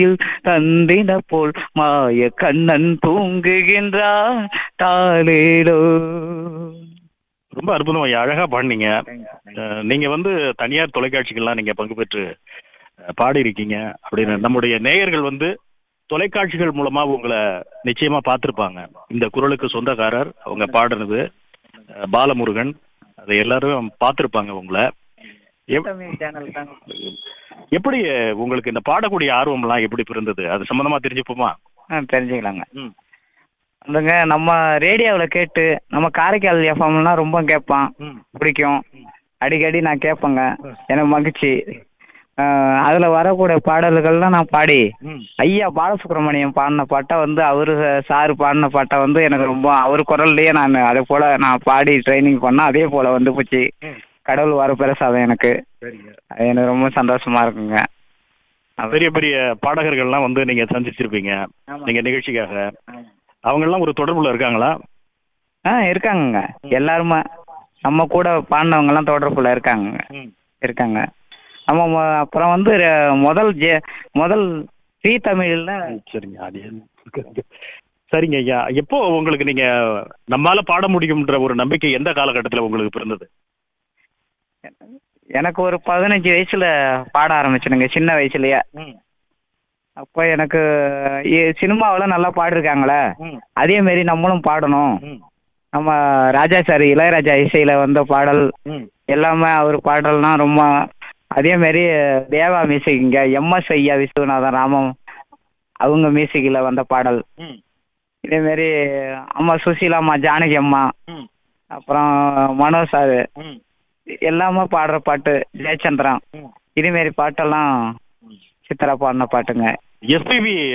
தந்தின போல் மாய கண்ணன் தூங்குகின்றான் தாளேலோ ரொம்ப அற்புதம் ஐயா அழகா பாடினீங்க அஹ், நீங்க வந்து தனியார் தொலைக்காட்சிகள்லாம் நீங்க பங்கு பெற்று அஹ், பாடியிருக்கீங்க அப்படின்னு நம்முடைய நேயர்கள் வந்து தொலைக்காட்சிகள் மூலமா உங்களை நிச்சயமா பார்த்திருப்பாங்க இந்த குரலுக்கு சொந்தக்காரர் அவங்க பாடுனது அஹ், பாலமுருகன் அதை எல்லாரும் பார்த்திருப்பாங்க உங்களை எப்- சேனல் தாங்க எப்படி அஹ், உங்களுக்கு இந்த பாடக்கூடிய ஆர்வம்லாம் எப்படி பிறந்தது அது சம்பந்தமா தெரிஞ்சுப்போமா ஆ தெரிஞ்சுக்கலாங்க ம் அதுங்க நம்ம ரேடியோவில் கேட்டு நம்ம காரைக்கால் எஃப்எம்லாம் ரொம்ப கேட்பான் ம் பிடிக்கும் அடிக்கடி நான் கேட்பேங்க எனக்கு மகிழ்ச்சி அதில் வரக்கூடிய பாடல்கள்லாம் நான் பாடி ம் ஐயா பாலசுப்ரமணியம் பாடின பாட்டை வந்து அவரு சார் பாடின பாட்டை வந்து எனக்கு ரொம்ப அவர் குரல்லையே நான் அதே போல் நான் பாடி ட்ரைனிங் பண்ணேன் அதே போல் வந்து போச்சு ம். கடவுள் வர பிரசாதம் எனக்கு சரிங்க அது எனக்கு ரொம்ப சந்தோஷமா இருக்குங்க அது- பெரிய பெரிய பாடகர்கள்லாம் வந்து நீங்க சந்திச்சிருப்பீங்க ஆமா. நீங்க நிகழ்ச்சிக்காக அவங்கெல்லாம் ஒரு தொடர்புல இருக்காங்களா ஆ இருக்காங்கங்க எல்லாருமே நம்ம கூட பாடினவங்கலாம் தொடர்புல இருக்காங்க இருக்காங்க நம்ம மொ- அப்புறம் வந்து ர- முதல் ஜெ முதல் ஸ்ரீ தமிழில் சரிங்க அது சரிங்க ஐயா எப்போ உங்களுக்கு நீங்க நம்மால பாட முடியும்ன்ற ஒரு நம்பிக்கை எந்த காலகட்டத்துல உங்களுக்கு பிறந்தது எனக்கு ஒரு பதினஞ்சு வயசுல பாட ஆரம்பிச்சனுங்க சின்ன வயசுலயே அப்போ எனக்கு சினிமாவில் நல்லா பாடிருக்காங்களே அதே மாரி நம்மளும் பாடணும் நம்ம ராஜா சார் இளையராஜா இசையில வந்த பாடல் எல்லாமே அவர் பாடல்னா ரொம்ப அதே மாதிரி தேவா மியூசிக்குங்க எம்எஸ் ஐயா விஸ்வநாதன் ராமம் அவங்க மியூசிக்கில் வந்த பாடல் இதே மாதிரி அம்மா சுசீலா அம்மா ஜானகி அம்மா அப்புறம் மனோ சார் எல்லாமே பாடுற பாட்டு ஜெயச்சந்திரன் இதே மாதிரி பாட்டெல்லாம் சித்ரா பாடின பாட்டுங்க எஸ்பிபி